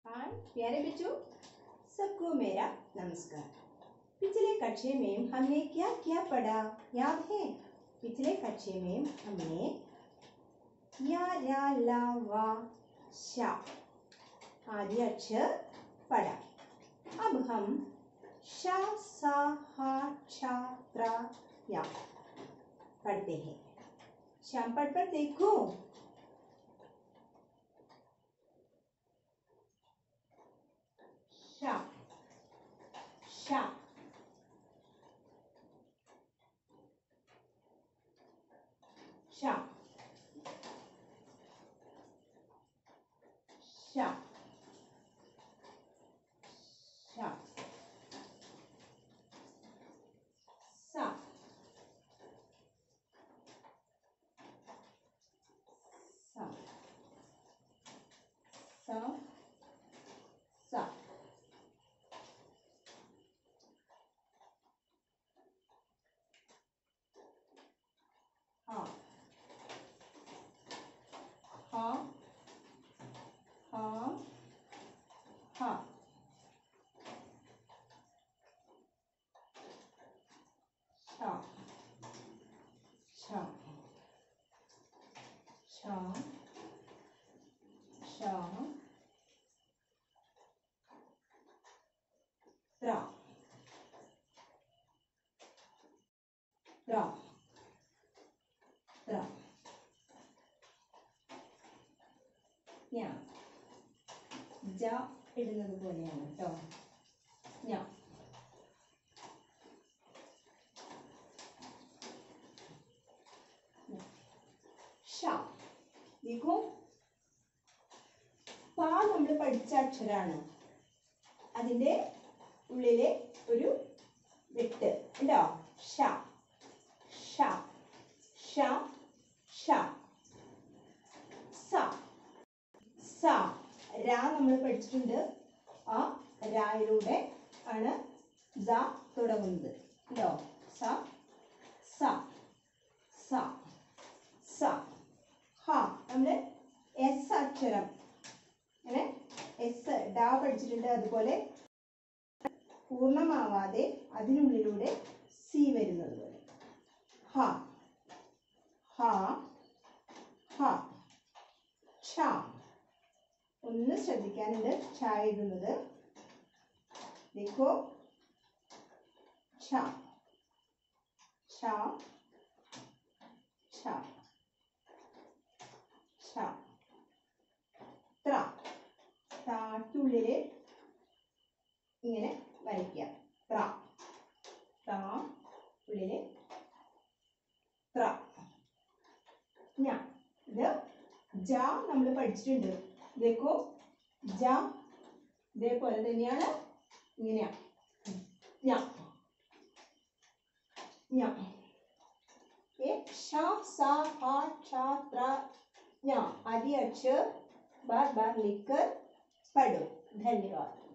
हाय प्यारे बच्चों सबको मेरा नमस्कार पिछले कक्षे में हमने क्या क्या पढ़ा याद है पिछले कक्षे में हमने या रा ला वा शा आदि अक्षर पढ़ा अब हम शा सा हा छा त्रा या पढ़ते हैं शाम पढ़ पर देखो शा शा शा शा शा सा सा सा सा हा हा हा हा छा छा छा छा त्रा त्रा त्रा ഞാ ജ ഇടുന്നത് പോലെയാണ് കേട്ടോ ഞാ ഷ देखो പാ നമ്മൾ പഠിച്ച അക്ഷരാണ് അതിൻ്റെ ഉള്ളിലെ ഒരു വെട്ട് ഉണ്ടോ ഷ ഷ ഷ ഷ സ സ രാ നമ്മൾ പഠിച്ചിട്ടുണ്ട് ആ രായിലൂടെ ആണ് ദ തുടങ്ങുന്നത് ഉണ്ടോ സ സ സ സ ഹ നമ്മൾ എസ് അക്ഷരം അങ്ങനെ എസ് ഡാ പഠിച്ചിട്ടുണ്ട് അതുപോലെ പൂർണ്ണമാവാതെ അതിനുള്ളിലൂടെ സി വരുന്നത് പോലെ ഹ ഹ ഹ ഛ ഒന്ന് ശ്രദ്ധിക്കാനുണ്ട് ഛ എഴുതുന്നത് देखो ഛ ഛ ഛ ഛ ത്ര താറ്റുള്ളില് ഇങ്ങനെ വരയ്ക്കുക ത്ര ത്ര ഉള്ളില് ത്ര ഞാ ഇത് ജ നമ്മൾ പഠിച്ചിട്ടുണ്ട് देखो ജ ഇതേപോലെ തന്നെയാണ് ഇങ്ങനെയാ ഞാ ഞാ ये श सा हा छ त्र ञ आदि अक्षर बार बार लिखकर पढ़ो धन्यवाद